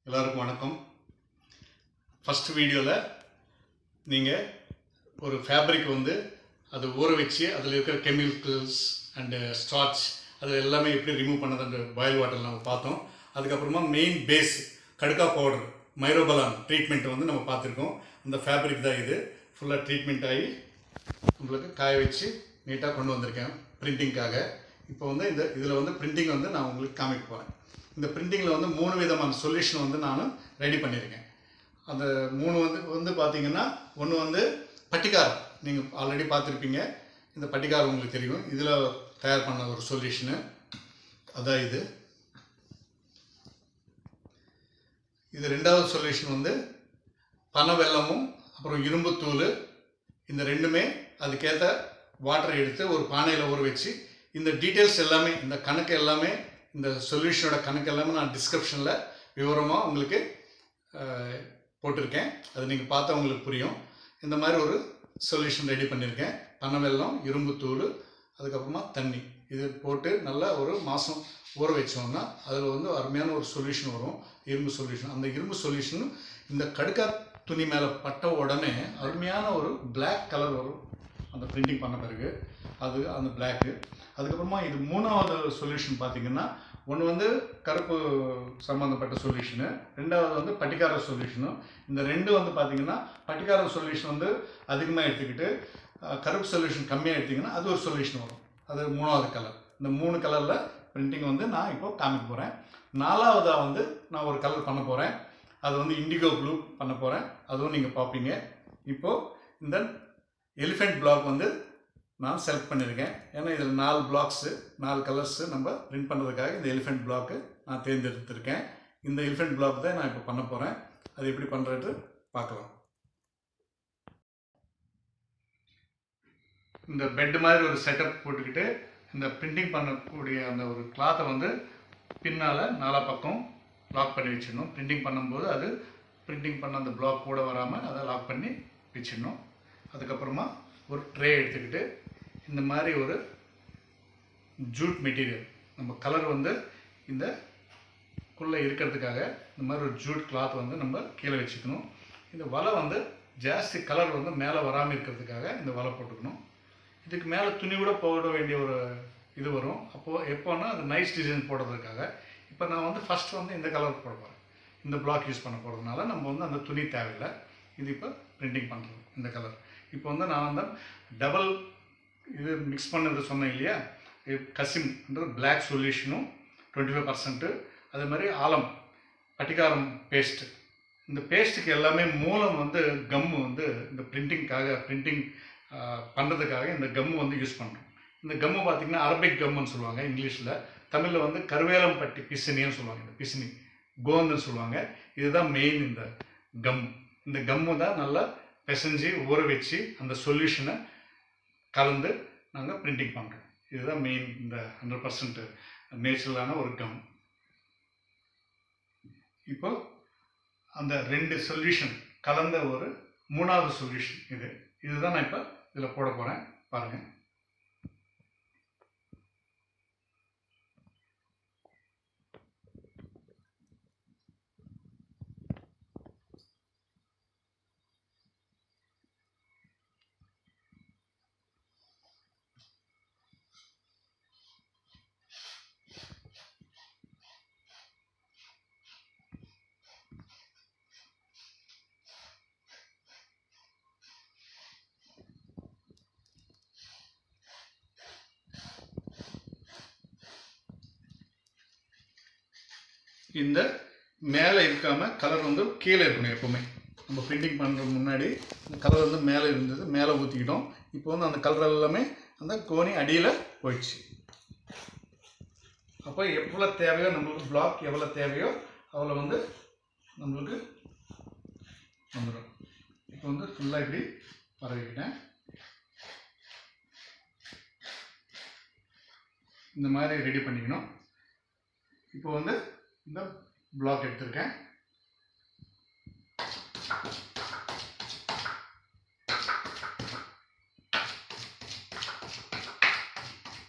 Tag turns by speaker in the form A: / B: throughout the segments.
A: எல்லாருக்கும் வணக்கம் ஃபஸ்ட் வீடியோவில் நீங்கள் ஒரு ஃபேப்ரிக் வந்து அது ஊற வச்சு அதில் இருக்கிற கெமிக்கல்ஸ் அண்டு ஸ்டார்ச் அது எல்லாமே எப்படி ரிமூவ் பண்ணது அந்த பாயில் வாட்டர் நம்ம பார்த்தோம் அதுக்கப்புறமா மெயின் பேஸ் கடுக்கா பவுடர் மைரோபலான் ட்ரீட்மெண்ட் வந்து நம்ம பார்த்துருக்கோம் அந்த ஃபேப்ரிக் தான் இது ஃபுல்லாக ட்ரீட்மெண்ட் ஆகி உங்களுக்கு காய வச்சு நீட்டாக கொண்டு வந்திருக்கேன் பிரிண்டிங்காக இப்போ வந்து இந்த இதில் வந்து பிரிண்டிங் வந்து நான் உங்களுக்கு காமிக்க போகிறேன் இந்த பிரிண்டிங்கில் வந்து மூணு விதமான சொல்யூஷன் வந்து நான் ரெடி பண்ணியிருக்கேன் அந்த மூணு வந்து வந்து பார்த்தீங்கன்னா ஒன்று வந்து பட்டிக்காரம் நீங்கள் ஆல்ரெடி பார்த்துருப்பீங்க இந்த பட்டிக்காரம் உங்களுக்கு தெரியும் இதில் தயார் பண்ண ஒரு சொல்யூஷனு அதான் இது இது ரெண்டாவது சொல்யூஷன் வந்து பனை வெல்லமும் அப்புறம் இரும்புத்தூள் இந்த ரெண்டுமே அதுக்கேற்ற வாட்டரை எடுத்து ஒரு பானையில் ஊற வச்சு இந்த டீட்டெயில்ஸ் எல்லாமே இந்த கணக்கு எல்லாமே இந்த சொல்யூஷனோட கணக்கு எல்லாமே நான் டிஸ்கிரிப்ஷனில் விவரமாக உங்களுக்கு அஹ், போட்டிருக்கேன் அது நீங்கள் பார்த்தா உங்களுக்கு புரியும் இந்த மாதிரி ஒரு சொல்யூஷன் ரெடி பண்ணியிருக்கேன் பனை வெல்லம் இரும்புத்தூள் அதுக்கப்புறமா தண்ணி இது போட்டு நல்லா ஒரு மாதம் ஊற வச்சோம்னா அதில் வந்து அருமையான ஒரு சொல்யூஷன் வரும் இரும்பு சொல்யூஷன் அந்த இரும்பு சொல்யூஷன் இந்த கடுக்கா துணி மேலே பட்ட உடனே அருமையான ஒரு Black கலர் வரும் அந்த பிரிண்டிங் பண்ண பிறகு அது அந்த பிளாக்கு அதுக்கப்புறமா இது மூணாவது சொல்யூஷன் பார்த்தீங்கன்னா ஒன்று வந்து கருப்பு சம்மந்தப்பட்ட சொல்யூஷனு ரெண்டாவது வந்து பட்டிக்கார சொல்யூஷனு இந்த ரெண்டு வந்து பார்த்தீங்கன்னா பட்டிக்கார சொல்யூஷன் வந்து அதிகமாக எடுத்துக்கிட்டு அஹ், கருப்பு சொல்யூஷன் கம்மியாக எடுத்திங்கன்னா அது ஒரு சொல்யூஷன் வரும் அது மூணாவது கலர் இந்த மூணு கலரில் பிரிண்டிங் வந்து நான் இப்போ காமிக்க போகிறேன் நாலாவதாக வந்து நான் ஒரு கலர் பண்ண போகிறேன் அது வந்து இண்டிகோ ப்ளூ பண்ண போகிறேன் அதுவும் நீங்கள் பார்ப்பீங்க இப்போது இந்த எலிஃபெண்ட் பிளாக் வந்து நான் செலக்ட் பண்ணியிருக்கேன் ஏன்னா இதில் நாலு பிளாக்ஸு நாலு கலர்ஸு நம்ம பிரிண்ட் பண்ணுறதுக்காக இந்த எலிஃபெண்ட் பிளாக்கு நான் தேர்ந்தெடுத்திருக்கேன் இந்த எலிஃபெண்ட் பிளாக் தான் நான் இப்போ பண்ண போகிறேன் அது எப்படி பண்ணுறது பார்க்கலாம் இந்த பெட் மாதிரி ஒரு செட்டப் போட்டுக்கிட்டு இந்த பிரிண்டிங் பண்ணக்கூடிய அந்த ஒரு கிளாத்தை வந்து பின்னால் நாலா பக்கம் லாக் பண்ணி வச்சிடணும் பிரிண்டிங் பண்ணும்போது அது பிரிண்டிங் பண்ண அந்த பிளாக் கூட வராமல் அதை லாக் பண்ணி வச்சிடணும் அதுக்கப்புறமா ஒரு ட்ரே எடுத்துக்கிட்டு இந்த மாதிரி ஒரு ஜூட் மெட்டீரியல் நம்ம கலர் வந்து இந்த குள்ளே இருக்கிறதுக்காக இந்த மாதிரி ஒரு ஜூட் கிளாத் வந்து நம்ம கீழே வச்சுக்கணும் இந்த வலை வந்து ஜாஸ்தி கலர் வந்து மேலே வராமல் இருக்கிறதுக்காக இந்த வலை போட்டுக்கணும் இதுக்கு மேலே துணி கூட போட வேண்டிய ஒரு இது வரும் அப்போது எப்போன்னா அது நைஸ் டிசைன் போடுறதுக்காக இப்போ நான் வந்து ஃபஸ்ட் வந்து இந்த கலர் போட போகிறேன் இந்த பிளாக் யூஸ் பண்ண போகிறதுனால நம்ம வந்து அந்த துணி தேவையில்லை இது இப்போ பிரிண்டிங் பண்ணுறோம் இந்த கலர் இப்போ வந்து நான் வந்து டபுள் இது மிக்ஸ் பண்ணது சொன்னேன் இல்லையா கசிம்ன்ற பிளாக் சொல்யூஷனும் டுவெண்ட்டி ஃபைவ் பர்சன்ட்டு அதே மாதிரி ஆலம் பட்டிக்காரம் பேஸ்ட்டு இந்த பேஸ்ட்டுக்கு எல்லாமே மூலம் வந்து கம்மு வந்து இந்த பிரிண்டிங்காக பிரிண்டிங் பண்ணுறதுக்காக இந்த கம்மு வந்து யூஸ் பண்ணுறோம் இந்த கம்மு பார்த்திங்கன்னா அரபிக் கம்முன்னு சொல்லுவாங்க இங்கிலீஷில் தமிழில் வந்து கருவேலம்பட்டி பிசினின்னு சொல்லுவாங்க இந்த பிசினி கோந்துன்னு சொல்லுவாங்க இதுதான் மெயின் இந்த கம் இந்த கம்மு தான் நல்லா பிசைஞ்சு ஊற வச்சு அந்த சொல்யூஷனை கலந்து நாங்கள் பிரிண்டிங் பண்ணுறோம் இதுதான் மெயின் இந்த ஹண்ட்ரட் பர்சன்ட் நேச்சுரலான ஒரு கம் இப்போ அந்த ரெண்டு சொல்யூஷன் கலந்த ஒரு மூணாவது சொல்யூஷன் இது இதுதான் நான் இப்போ இதில் போட போகிறேன் பாருங்கள் இந்த மேலே இருக்காம கலர் வந்து கீழே இருக்கணும் எப்பவுமே நம்ம பிரிண்டிங் பண்ணுறதுக்கு முன்னாடி இந்த கலர் வந்து மேலே இருந்தது மேலே ஊற்றிக்கிட்டோம் இப்போ வந்து அந்த கலர் எல்லாமே அந்த கோணி அடியில் போயிடுச்சு அப்போ எவ்வளோ தேவையோ நம்மளுக்கு பிளாக் எவ்வளோ தேவையோ அவ்வளோ வந்து நம்மளுக்கு வந்துடும் இப்போ வந்து ஃபுல்லாக இப்படி பரவிக்கிட்டேன் இந்த மாதிரி ரெடி பண்ணிக்கணும் இப்போ வந்து இந்த பிளாக் எடுத்திருக்கேன்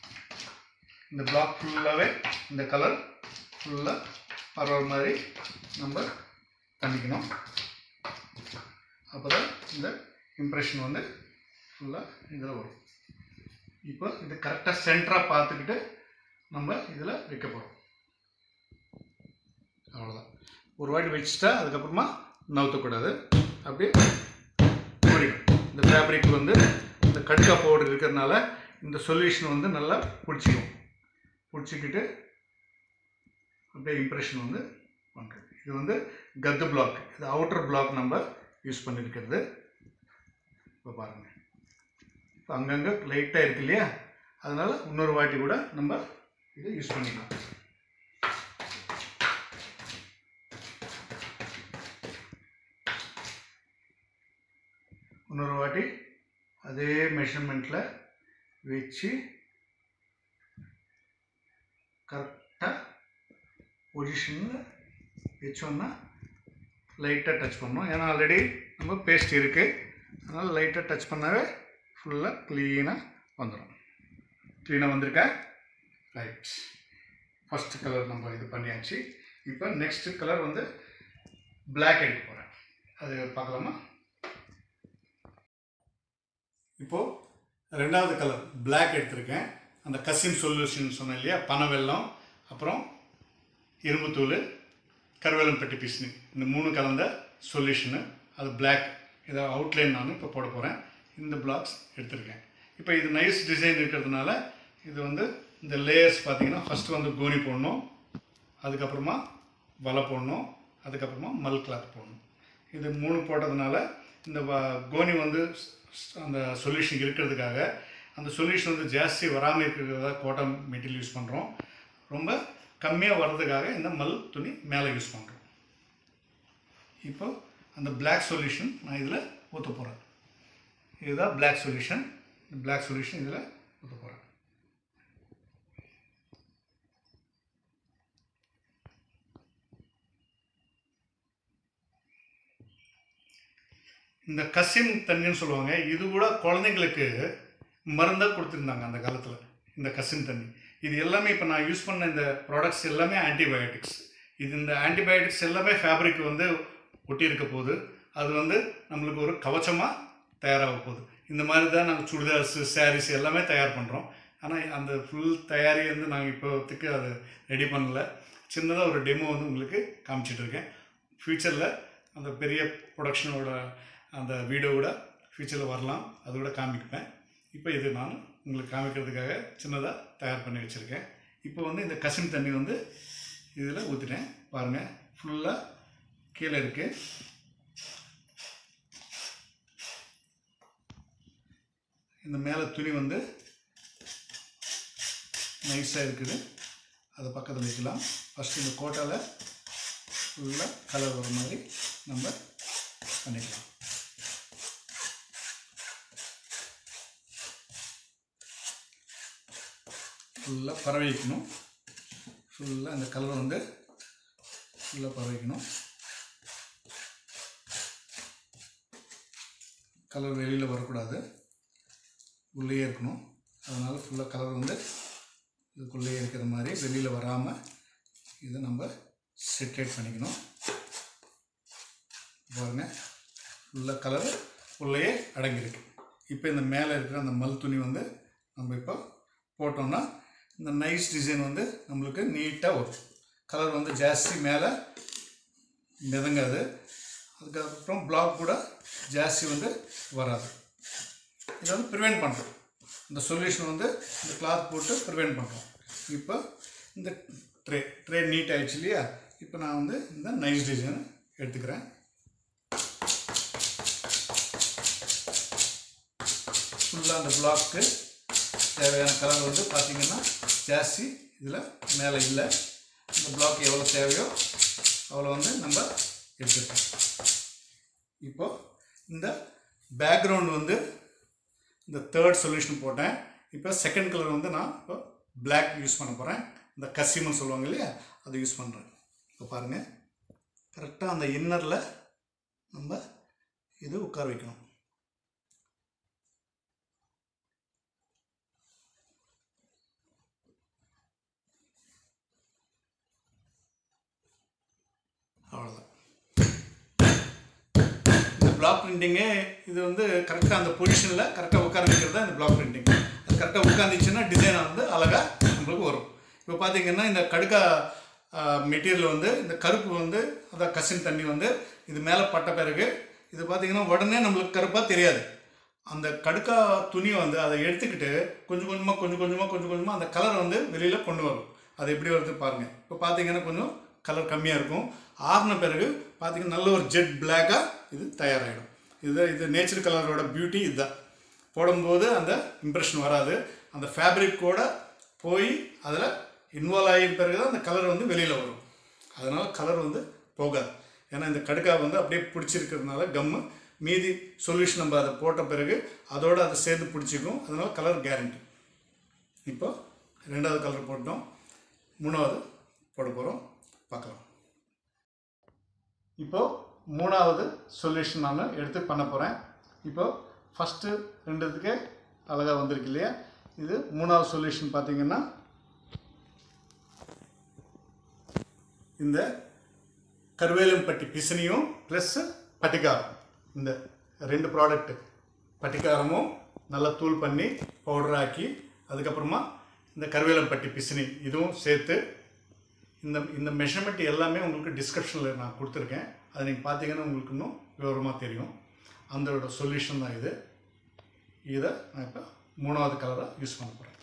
A: இந்த பிளாக் ஃபுல்லாகவே இந்த கலர் ஃபுல்லாக பரவ மாதிரி நம்ம பண்ணிக்கணும் அப்போ தான் இந்த இம்ப்ரெஷன் வந்து ஃபுல்லாக இதில் வரும் இப்போ இது கரெக்டாக சென்டராக பார்த்துக்கிட்டு நம்ம இதில் வைக்க போகிறோம் அவ்வளோதான் ஒரு வாட்டி வச்சுட்டா அதுக்கப்புறமா நவுத்தக்கூடாது அப்படியே மூடிடும் இந்த ஃபேப்ரிக் வந்து இந்த கடுக்கா பவுடர் இருக்கிறதுனால இந்த சொல்யூஷன் வந்து நல்லா பிடிச்சிக்கும் பிடிச்சிக்கிட்டு அப்படியே இம்ப்ரெஷன் வந்து பண்ணுறது இது வந்து கத்து பிளாக் இது அவுட்டர் பிளாக் நம்ம யூஸ் பண்ணியிருக்கிறது இப்போ பாருங்கள் இப்போ அங்கங்கே லைட்டாக இருக்கு இல்லையா அதனால் இன்னொரு வாட்டி கூட நம்ம இதை யூஸ் பண்ணிக்கலாம் இன்னொரு வாட்டி அதே மெஷர்மெண்ட்டில் வச்சு கரெக்டாக பொசிஷனில் வச்சோன்னா லைட்டாக டச் பண்ணணும் ஏன்னா ஆல்ரெடி நம்ம பேஸ்ட் இருக்குது அதனால் லைட்டாக டச் பண்ணாவே ஃபுல்லாக க்ளீனாக வந்துடும் க்ளீனாக வந்திருக்கா ரைட் ஃபஸ்ட்டு கலர் நம்ம இது பண்ணியாச்சு இப்போ நெக்ஸ்ட்டு கலர் வந்து பிளாக் எடுக்க போகிறேன் அது பார்க்கலாமா இப்போது ரெண்டாவது கலர் பிளாக் எடுத்திருக்கேன் அந்த கசின் சொல்யூஷன் சொன்னேன் இல்லையா பனை வெல்லம் அப்புறம் இரும்புத்தூள் கருவேலம் பெட்டி பீஸ்னு இந்த மூணு கலந்த சொல்யூஷனு அது பிளாக் இதை அவுட்லைன் நான் இப்போ போட போகிறேன் இந்த பிளாக்ஸ் எடுத்திருக்கேன் இப்போ இது நைஸ் டிசைன் இருக்கிறதுனால இது வந்து இந்த லேயர்ஸ் பார்த்தீங்கன்னா ஃபஸ்ட்டு வந்து கோனி போடணும் அதுக்கப்புறமா வலை போடணும் அதுக்கப்புறமா மல் கிளாத் போடணும் இது மூணு போட்டதுனால இந்த வ- கோனி வந்து ஸ்- ஸ்- அந்த சொல்யூஷன் இருக்கிறதுக்காக அந்த சொல்யூஷன் வந்து ஜாஸ்தி வராமல் இருக்கிறதா கோட்டன் மெட்டீரியல் யூஸ் பண்ணுறோம் ரொம்ப கம்மியாக வர்றதுக்காக இந்த மல் துணி மேலே யூஸ் பண்ணுறோம் இப்போ அந்த பிளாக் சொல்யூஷன் நான் இதில் ஊற்ற போகிறேன் இதுதான் பிளாக் சொல்யூஷன் இந்த பிளாக் சொல்யூஷன் இதில் ஊற்ற போகிறேன் இந்த கசிம் தண்ணின்னு சொல்லுவாங்க இது கூட குழந்தைங்களுக்கு மருந்தாக கொடுத்துருந்தாங்க அந்த காலத்தில் இந்த கசிம் தண்ணி இது எல்லாமே இப்போ நான் யூஸ் பண்ண இந்த ப்ராடக்ட்ஸ் எல்லாமே ஆன்டிபயோட்டிக்ஸ் இது இந்த ஆன்டிபயோட்டிக்ஸ் எல்லாமே ஃபேப்ரிக் வந்து ஒட்டி இருக்க போகுது அது வந்து நம்மளுக்கு ஒரு கவச்சமாக தயாராக போகுது இந்த மாதிரி தான் நாங்கள் சுடிதார்ஸு சாரீஸ் எல்லாமே தயார் பண்ணுறோம் ஆனால் அந்த ஃபுல் தயாரி வந்து நாங்கள் இப்போத்துக்கு அது ரெடி பண்ணல சின்னதாக ஒரு டெமோ வந்து உங்களுக்கு காமிச்சிட்டு இருக்கேன் ஃப்யூச்சரில் அந்த பெரிய ப்ரொடக்ஷனோட அந்த வீடியோவோட ஃப்யூச்சரில் வரலாம் அதோட காமிப்பேன் இப்போ இது நான் உங்களுக்கு காமிக்கிறதுக்காக சின்னதாக தயார் பண்ணி வச்சுருக்கேன் இப்போ வந்து இந்த கசின் தண்ணி வந்து இதில் ஊற்றிட்டேன் பாருங்கள் ஃபுல்லாக கீழே இருக்குது இந்த மேலே துணி வந்து நைஸாக இருக்குது அதை பக்கத்தில் வைக்கலாம் ஃபஸ்ட்டு இந்த கோட்டாவில் ஃபுல்லாக கலர் வர மாதிரி நம்ம பண்ணிக்கலாம் ஃபுல்லாக பரவ வைக்கணும் ஃபுல்லாக அந்த கலர் வந்து ஃபுல்லாக பரவ வைக்கணும் கலர் வெளியில் வரக்கூடாது உள்ளேயே இருக்கணும் அதனால் ஃபுல்லாக கலர் வந்து இதுக்குள்ளேயே இருக்கிற மாதிரி வெளியில் வராமல் இதை நம்ம செட்டேட் பண்ணிக்கணும் பாருங்க ஃபுல்லாக கலர் உள்ளேயே அடங்கியிருக்கு இப்போ இந்த மேலே இருக்கிற அந்த மல் துணி வந்து நம்ம இப்போ போட்டோம்னா இந்த நைஸ் டிசைன் வந்து நம்மளுக்கு நீட்டாக வரும் கலர் வந்து ஜாஸ்தி மேலே மிதங்காது அதுக்கப்புறம் பிளாக் கூட ஜாஸ்தி வந்து வராது இதை வந்து ப்ரிவெண்ட் பண்ணுறோம் இந்த சொல்யூஷன் வந்து இந்த கிளாத் போட்டு ப்ரிவெண்ட் பண்ணுறோம் இப்போ இந்த ட்ரே ட்ரே நீட் ஆயிடுச்சு இல்லையா இப்போ நான் வந்து இந்த நைஸ் டிசைன் எடுத்துக்கிறேன் ஃபுல்லாக அந்த பிளாக்கு தேவையான கலர் வந்து பார்த்திங்கன்னா ஜாஸ்தி இதில் மேலே இல்லை இந்த பிளாக் எவ்வளோ தேவையோ அவ்வளோ வந்து நம்ம எடுத்துருக்கோம் இப்போ இந்த பேக்ரவுண்ட் வந்து இந்த தேர்ட் சொல்யூஷன் போட்டேன் இப்போ செகண்ட் கலர் வந்து நான் இப்போ Black யூஸ் பண்ண போகிறேன் இந்த கசிமன்னு சொல்லுவாங்க இல்லையா அதை யூஸ் பண்ணுறேன் இப்போ பாருங்கள் கரெக்டாக அந்த இன்னரில் நம்ம இது உட்கார வைக்கணும் அவ்வளோதான் பிளாக் பிரிண்டிங்கே இது வந்து கரெக்டாக அந்த பொசிஷனில் கரெக்டாக உட்கார வைக்கிறது தான் இந்த பிளாக் பிரிண்டிங் அது கரெக்டாக உட்காந்துச்சுன்னா டிசைன் வந்து அழகாக நம்மளுக்கு வரும் இப்போ பார்த்தீங்கன்னா இந்த கடுக்கா மெட்டீரியல் வந்து இந்த கருப்பு வந்து அதான் கசின் தண்ணி வந்து இது மேலே பட்ட பிறகு இது பார்த்தீங்கன்னா உடனே நம்மளுக்கு கருப்பாக தெரியாது அந்த கடுக்கா துணியை வந்து அதை எடுத்துக்கிட்டு கொஞ்சம் கொஞ்சமாக கொஞ்சம் கொஞ்சமாக கொஞ்சம் கொஞ்சமாக அந்த கலர் வந்து வெளியில் கொண்டு வரும் அது எப்படி வருது பாருங்கள் இப்போ பார்த்தீங்கன்னா கொஞ்சம் கலர் கம்மியாக இருக்கும் ஆறின பிறகு பார்த்தீங்கன்னா நல்ல ஒரு ஜெட் பிளாக்காக இது தயாராகிடும் இது இது நேச்சர் கலரோட பியூட்டி இதுதான் போடும்போது அந்த இம்ப்ரெஷன் வராது அந்த ஃபேப்ரிக்கோட போய் அதில் இன்வால்வ் ஆகிய பிறகு தான் அந்த கலர் வந்து வெளியில் வரும் அதனால் கலர் வந்து போகாது ஏன்னா இந்த கடுக்கா வந்து அப்படியே பிடிச்சிருக்கிறதுனால கம்மு மீதி சொல்யூஷன் நம்ம அதை போட்ட பிறகு அதோடு அதை சேர்ந்து பிடிச்சிக்கும் அதனால் கலர் கேரண்டி இப்போ ரெண்டாவது கலர் போட்டோம் மூணாவது போட போகிறோம் பார்க்கலாம் இப்போ மூணாவது சொல்யூஷன் நான் எடுத்து பண்ண போகிறேன் இப்போ ஃபஸ்ட்டு ரெண்டுத்துக்கு அழகாக வந்திருக்கு இல்லையா இது மூணாவது சொல்யூஷன் பார்த்தீங்கன்னா இந்த கருவேலம்பட்டி பிசினியும் ப்ளஸ் பட்டிக்காரம் இந்த ரெண்டு ப்ராடக்ட்டு பட்டிக்காரமும் நல்லா தூள் பண்ணி பவுடர் ஆக்கி அதுக்கப்புறமா இந்த கருவேலம்பட்டி பிசினி இதுவும் சேர்த்து இந்த இந்த மெஷர்மெண்ட் எல்லாமே உங்களுக்கு டிஸ்கிரிப்ஷனில் நான் கொடுத்துருக்கேன் அதை நீங்கள் பார்த்தீங்கன்னா உங்களுக்கு இன்னும் விவரமாக தெரியும் அதோட சொல்யூஷன் தான் இது இதை நான் இப்போ மூணாவது கலராக யூஸ் பண்ண போகிறேன்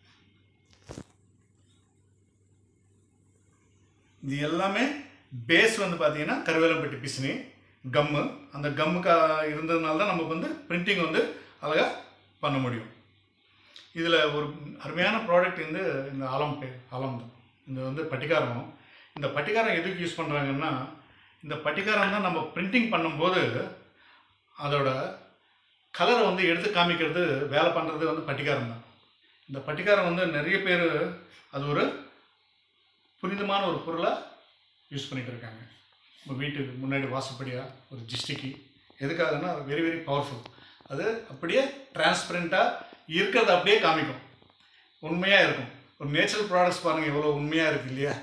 A: இது எல்லாமே பேஸ் வந்து பார்த்தீங்கன்னா கருவேலம்பட்டி பிசினி கம்மு அந்த கம்முக்கு இருந்ததுனால தான் நமக்கு வந்து பிரிண்டிங் வந்து அழகாக பண்ண முடியும் இதில் ஒரு அருமையான ப்ராடக்ட் வந்து இந்த ஆலம் பே ஆலம் தான் இந்த வந்து பட்டிக்காரம் இந்த பட்டிக்காரம் எதுக்கு யூஸ் பண்ணுறாங்கன்னா இந்த பட்டிக்காரம் தான் நம்ம பிரிண்டிங் பண்ணும்போது அதோட கலரை வந்து எடுத்து காமிக்கிறது வேலை பண்ணுறது வந்து பட்டிக்காரம் தான் இந்த பட்டிக்காரம் வந்து நிறைய பேர் அது ஒரு புனிதமான ஒரு பொருளாக யூஸ் பண்ணிகிட்டு இருக்காங்க நம்ம வீட்டுக்கு முன்னாடி வாசப்படியாக ஒரு ஜிஸ்டிக்கு எதுக்காகன்னா வெரி வெரி பவர்ஃபுல் அது அப்படியே டிரான்ஸ்பரண்ட்டாக இருக்கிறத அப்படியே காமிக்கும் உண்மையாக இருக்கும் ஒரு நேச்சுரல் ப்ராடக்ட்ஸ் பாருங்கள் எவ்வளோ உண்மையாக இருக்குது இல்லையா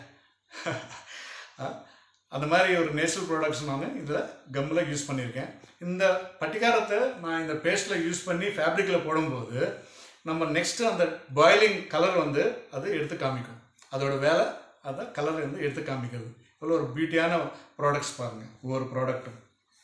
A: அந்த மாதிரி ஒரு நேச்சுரல் ப்ராடக்ட்ஸ் நான் இதில் கம்மில் யூஸ் பண்ணியிருக்கேன் இந்த பட்டிக்காரத்தை நான் இந்த பேஸ்ட்டில் யூஸ் பண்ணி ஃபேப்ரிக்கில் போடும்போது நம்ம நெக்ஸ்ட்டு அந்த பாயிலிங் கலர் வந்து அது எடுத்து காமிக்கும் அதோட வேலை அதை கலர் வந்து எடுத்து காமிக்கிறது இவ்வளோ ஒரு பியூட்டியான ப்ராடக்ட்ஸ் பாருங்கள் ஒவ்வொரு ப்ராடக்ட்டும்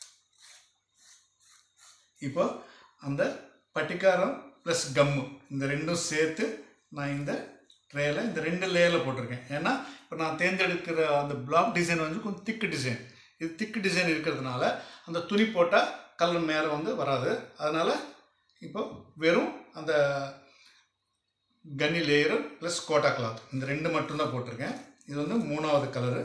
A: இப்போ அந்த பட்டிக்காரம் ப்ளஸ் கம்மு இந்த ரெண்டும் சேர்த்து நான் இந்த ட்ரேயில் இந்த ரெண்டு லேயரில் போட்டிருக்கேன் ஏன்னா இப்போ நான் தேர்ந்தெடுக்கிற அந்த பிளாக் டிசைன் வந்து கொஞ்சம் திக்கு டிசைன் இது திக்கு டிசைன் இருக்கிறதுனால அந்த துணி போட்டால் கலர் மேலே வந்து வராது அதனால் இப்போ வெறும் அந்த கன்னி லேயரு ப்ளஸ் கோட்டா கிளாத் இந்த ரெண்டு மட்டும்தான் போட்டிருக்கேன் இது வந்து மூணாவது கலரு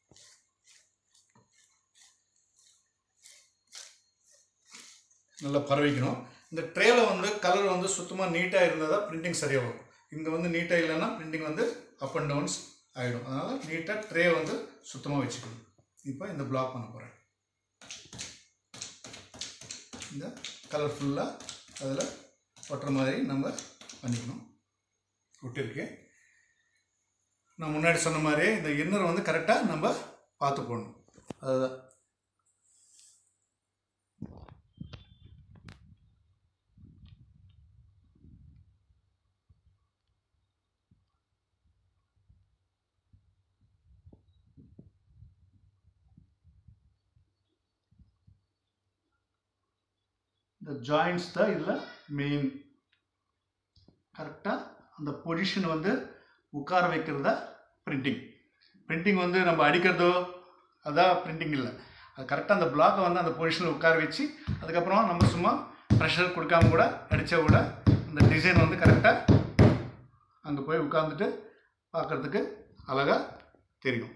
A: நல்லா பரவிக்கணும் இந்த ட்ரேயில் வந்து கலர் வந்து சுத்தமாக நீட்டாக இருந்தால் தான் பிரிண்டிங் சரியாக வரும் இங்கே வந்து நீட்டாக இல்லைன்னா பிரிண்டிங் வந்து அப் அண்ட் டவுன்ஸ் ஆகிடும் அதனால் நீட்டாக ட்ரே வந்து சுத்தமாக வச்சுக்கணும் இப்போ இந்த பிளாக் பண்ண போகிறேன் இந்த கலர் ஃபுல்லாக அதில் ஒட்டுற மாதிரி நம்ம பண்ணிக்கணும் விட்டுருக்கு நான் முன்னாடி சொன்ன மாதிரி இந்த இன்னர் வந்து கரெக்டாக நம்ம பார்த்து போடணும் அதுதான் இந்த ஜாயின்ட்ஸ் தான் இதில் மெயின் கரெக்டாக அந்த பொசிஷன் வந்து உட்கார வைக்கிறதா பிரிண்டிங் பிரிண்டிங் வந்து நம்ம அடிக்கிறதோ அதான் பிரிண்டிங் இல்லை அது கரெக்டாக அந்த பிளாக்கை வந்து அந்த பொசிஷனில் உட்கார வச்சு அதுக்கப்புறம் நம்ம சும்மா ப்ரெஷர் கொடுக்காம கூட அடித்தா கூட அந்த டிசைன் வந்து கரெக்டாக அங்கே போய் உட்காந்துட்டு பார்க்குறதுக்கு அழகாக தெரியும்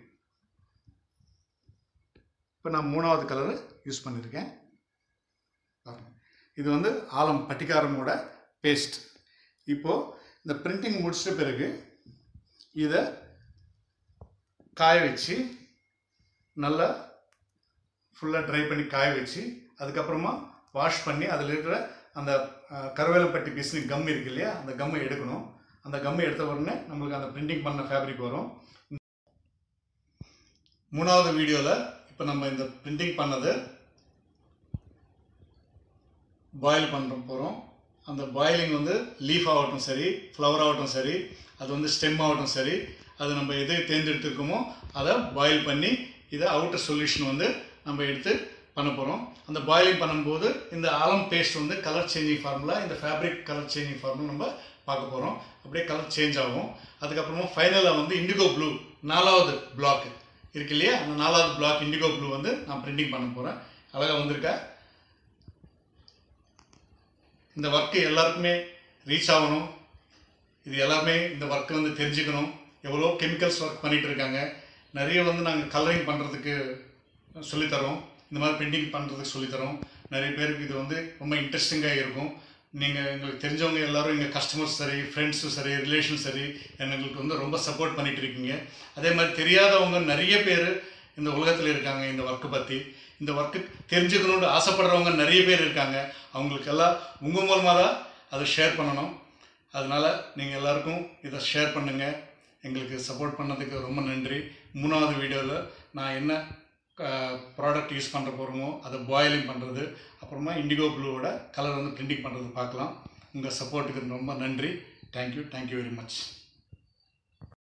A: இப்போ நான் மூணாவது கலரு யூஸ் பண்ணியிருக்கேன் பாருங்க. இது வந்து ஆலம் பட்டிக்காரமோட பேஸ்ட் இப்போது இந்த பிரிண்டிங் முடிச்சிட்ட பிறகு இதை காய வச்சு நல்லா ஃபுல்லாக ட்ரை பண்ணி காய வச்சு அதுக்கப்புறமா வாஷ் பண்ணி அதில் இருக்கிற அந்த அஹ், கருவேலப்பட்டி பிஸ்னி கம் இருக்கு இல்லையா அந்த கம்மை எடுக்கணும் அந்த கம்மை எடுத்த உடனே நம்மளுக்கு அந்த பிரிண்டிங் பண்ண ஃபேப்ரிக் வரும் மூணாவது வீடியோவில் இப்போ நம்ம இந்த பிரிண்டிங் பண்ணது பாயில் பண்ண போகிறோம் அந்த பாயிலிங் வந்து லீஃப் ஆகட்டும் சரி ஃப்ளவர் ஆகட்டும் சரி அது வந்து ஸ்டெம் ஆகட்டும் சரி அது நம்ம எதை தேர்ந்தெடுத்துருக்கோமோ அதை பாயில் பண்ணி இதை அவுட்டர் சொல்யூஷன் வந்து நம்ம எடுத்து பண்ண போகிறோம் அந்த பாயிலிங் பண்ணும்போது இந்த ஆலம் பேஸ்ட் வந்து கலர் சேஞ்சிங் ஃபார்முலா இந்த ஃபேப்ரிக் கலர் சேஞ்சிங் ஃபார்முலா நம்ம பார்க்க போகிறோம் அப்படியே கலர் சேஞ்ச் ஆகும் அதுக்கப்புறமா ஃபைனலாக வந்து இண்டிகோ ப்ளூ நாலாவது பிளாக் இருக்கு இல்லையா அந்த நாலாவது பிளாக் இண்டிகோ ப்ளூ வந்து நான் பிரிண்டிங் பண்ண போகிறேன் அழகாக வந்திருக்கா இந்த ஒர்க்கு எல்லாருக்குமே ரீச் ஆகணும் இது எல்லாருமே இந்த ஒர்க்கை வந்து தெரிஞ்சுக்கணும் எவ்வளோ கெமிக்கல்ஸ் ஒர்க் பண்ணிகிட்டு இருக்காங்க நிறைய வந்து நாங்கள் கலரிங் பண்ணுறதுக்கு சொல்லித்தரோம் இந்த மாதிரி பெயிண்டிங் பண்ணுறதுக்கு சொல்லித்தரோம் நிறைய பேருக்கு இது வந்து ரொம்ப இன்ட்ரெஸ்டிங்காக இருக்கும் நீங்கள் எங்களுக்கு தெரிஞ்சவங்க எல்லாரும் எங்கள் கஸ்டமர்ஸ் சரி ஃப்ரெண்ட்ஸும் சரி ரிலேஷன் சரி எங்களுக்கு வந்து ரொம்ப சப்போர்ட் பண்ணிட்டு இருக்கீங்க அதே மாதிரி தெரியாதவங்க நிறைய பேர் இந்த உலகத்தில் இருக்காங்க இந்த ஒர்க்கை பற்றி இந்த ஒர்க்கு தெரிஞ்சுக்கணும்னு ஆசைப்படுறவங்க நிறைய பேர் இருக்காங்க அவங்களுக்கெல்லாம் உங்கள் மூலமாக தான் அதை ஷேர் பண்ணணும் அதனால் நீங்கள் எல்லாருக்கும் இதை ஷேர் பண்ணுங்கள் எங்களுக்கு சப்போர்ட் பண்ணதுக்கு ரொம்ப நன்றி மூணாவது வீடியோவில் நான் என்ன ப்ராடக்ட் யூஸ் பண்ணுற போகிறோமோ அதை பாயிலிங் பண்ணுறது அப்புறமா இண்டிகோ ப்ளூவோட கலர் வந்து பிரிண்டிங் பண்ணுறது பார்க்கலாம் உங்கள் சப்போர்ட்டுக்கு ரொம்ப நன்றி தேங்க்யூ தேங்க்யூ வெரி மச்